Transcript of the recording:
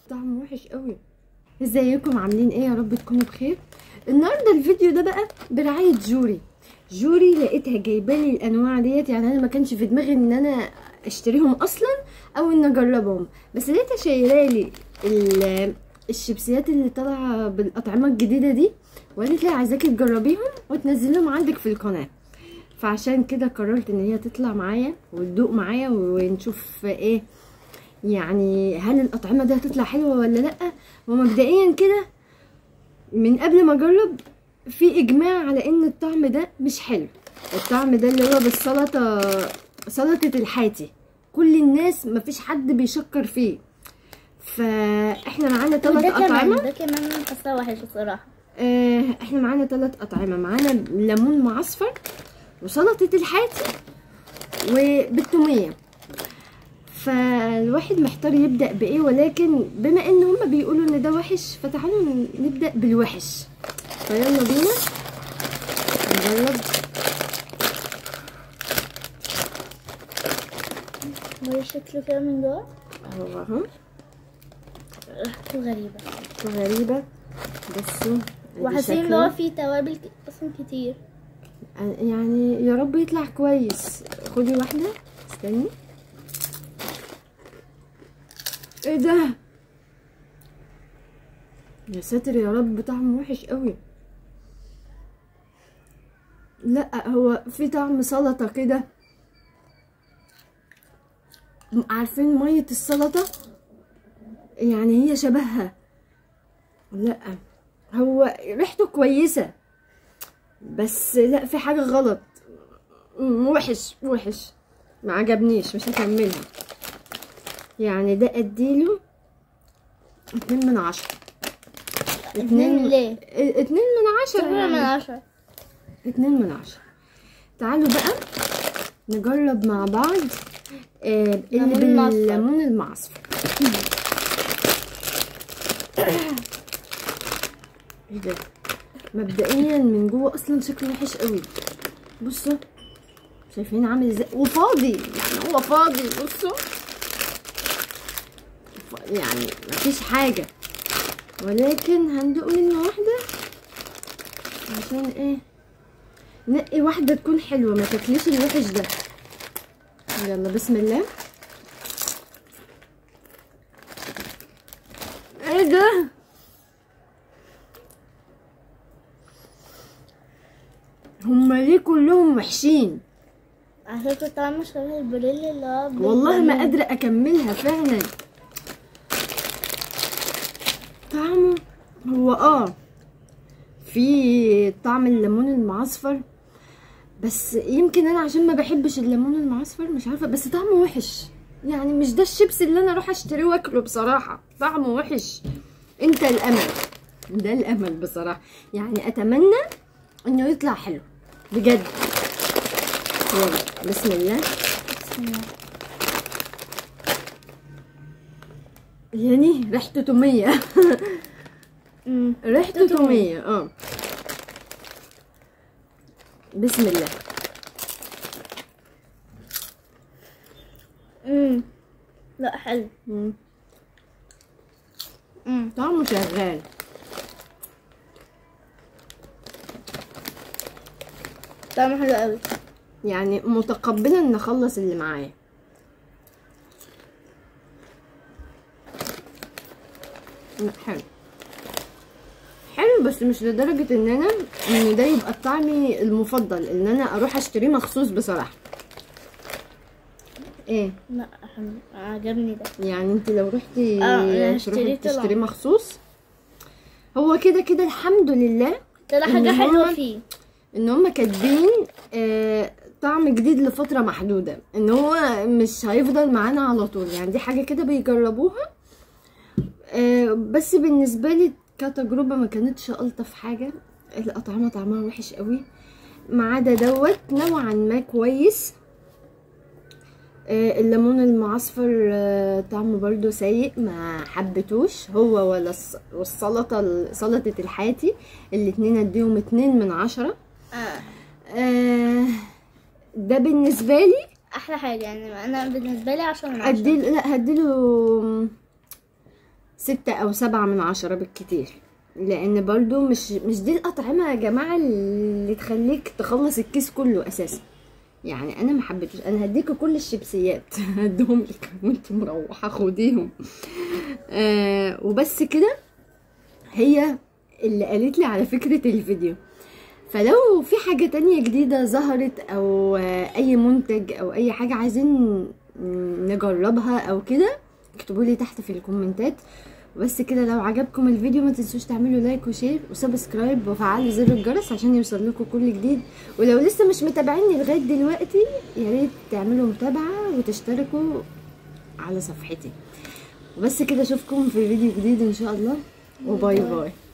طعم وحش قوي ازيكم عاملين ايه يا رب تكونوا بخير النهارده الفيديو ده بقى برعايه جوري جوري لقيتها جايبالي الانواع ديت يعني انا ما كانش في دماغي ان انا اشتريهم اصلا او ان اجربهم بس لقيتها شايلالي ال- الشيبسيات اللي طالعه بالاطعمه الجديده دي وقالت لي عايزاكي تجربيهم وتنزليهم عندك في القناه فعشان كده قررت ان هي تطلع معايا وتدوق معايا ونشوف ايه يعني هل الاطعمه دي هتطلع حلوه ولا لا ومبدئيا كده من قبل ما اجرب في اجماع على ان الطعم ده مش حلو الطعم ده اللي هو بالسلطه سلطه الحاتي كل الناس مفيش حد بيشكر فيه فاحنا معانا ثلاث وده كمان اطعمه ده كمان حاساه وحش بصراحة آه، احنا معانا ثلاث اطعمه معانا ليمون معصفر وسلطه الحاتي وبالتوميه فالواحد محتار يبدا بايه ولكن بما ان هما بيقولوا ان ده وحش فتعالوا نبدا بالوحش فيلا بينا نجرب وهي شكله كده من جوه اهو اهو ريحته غريبة غريبه بس وحاسين ان هو فيه توابل ك- اصلا كتير يعني يا رب يطلع كويس خدي واحدة استني ايه ده يا ساتر يا رب طعم وحش قوي لا هو في طعم سلطة كده عارفين مية السلطة يعني هي شبهها لا هو ريحته كويسة بس لا في حاجة غلط م- وحش وحش ما عجبنيش مش هكملها يعني ده اديله اتنين من عشرة اتنين ليه؟ اه، اتنين من عشرة صفر من يعني. عشرة اتنين من عشرة تعالوا بقى نجرب مع بعض آه اللي ليمون المعصفر. بالليمون المعصفر ايه ده مبدئيا من جوه اصلا شكله وحش قوي بصوا شايفين عامل ازاي وفاضي يعني هو فاضي بصوا ف- يعني مفيش حاجه ولكن هندوق منه واحده عشان ايه نقي واحدة تكون حلوة ما تاكليش الوحش ده يلا بسم الله ايه ده هما ليه كلهم وحشين على فكرة طعمه شبه البريل اللي هو بال- والله ما قادرة اكملها فعلا طعمه هو اه في طعم الليمون المعصفر بس يمكن انا عشان ما بحبش الليمون المعصفر مش عارفه بس طعمه وحش يعني مش ده الشيبس اللي انا اروح اشتريه واكله بصراحه طعمه وحش انت الامل ده الامل بصراحه يعني اتمنى انه يطلع حلو بجد يلا بسم الله بسم الله. يعني ريحته تومية أمم. ريحته تومية اه بسم الله أمم. لا حلو مم. أمم. طعمه شغال طعمه حلو قوي يعني متقبلة ان اخلص اللي معايا لا، حلو حلو بس مش لدرجة ان انا ان ده يبقى طعمي المفضل ان انا اروح اشتريه مخصوص بصراحة ايه لا حلو عجبني ده يعني انت لو رحتي اه، انا تروحي اشتريت تشتري طبعا. مخصوص هو كده كده الحمد لله طلع إن حاجة هو- حلوة فيه ان هم كاتبين آه طعم جديد لفتره محدوده ان هو مش هيفضل معانا على طول يعني دي حاجه كده بيجربوها آه بس بالنسبه لي كتجربه ما كانتش الطف حاجه الاطعمه طعمها وحش قوي ما عدا دوت نوعا ما كويس آه، الليمون المعصفر آه، طعمه برضو سيء ما حبتوش هو ولا الس- والسلطة سلطة الحاتي الاتنين اديهم اتنين من عشرة اه آه، ده بالنسبة لي احلى حاجة يعني انا بالنسبة لي عشرة من عشرة اديله لا هديله ستة او سبعة من عشرة بالكتير لان برضو مش مش دي الاطعمة يا جماعة اللي تخليك تخلص الكيس كله اساسا يعني انا ما حبيتوش انا هديكوا كل الشيبسيات هديهم لك وانت مروحة خديهم آه وبس كده هي اللي قالت لي على فكرة الفيديو فلو في حاجة تانية جديدة ظهرت او آه، اي منتج او اي حاجة عايزين نجربها او كده اكتبوا لي تحت في الكومنتات وبس كده لو عجبكم الفيديو ما تنسوش تعملوا لايك وشير وسبسكرايب وفعلوا زر الجرس عشان يوصل لكم كل جديد ولو لسه مش متابعيني لغايه دلوقتي يا ريت تعملوا متابعه وتشتركوا على صفحتي وبس كده اشوفكم في فيديو جديد ان شاء الله وباي باي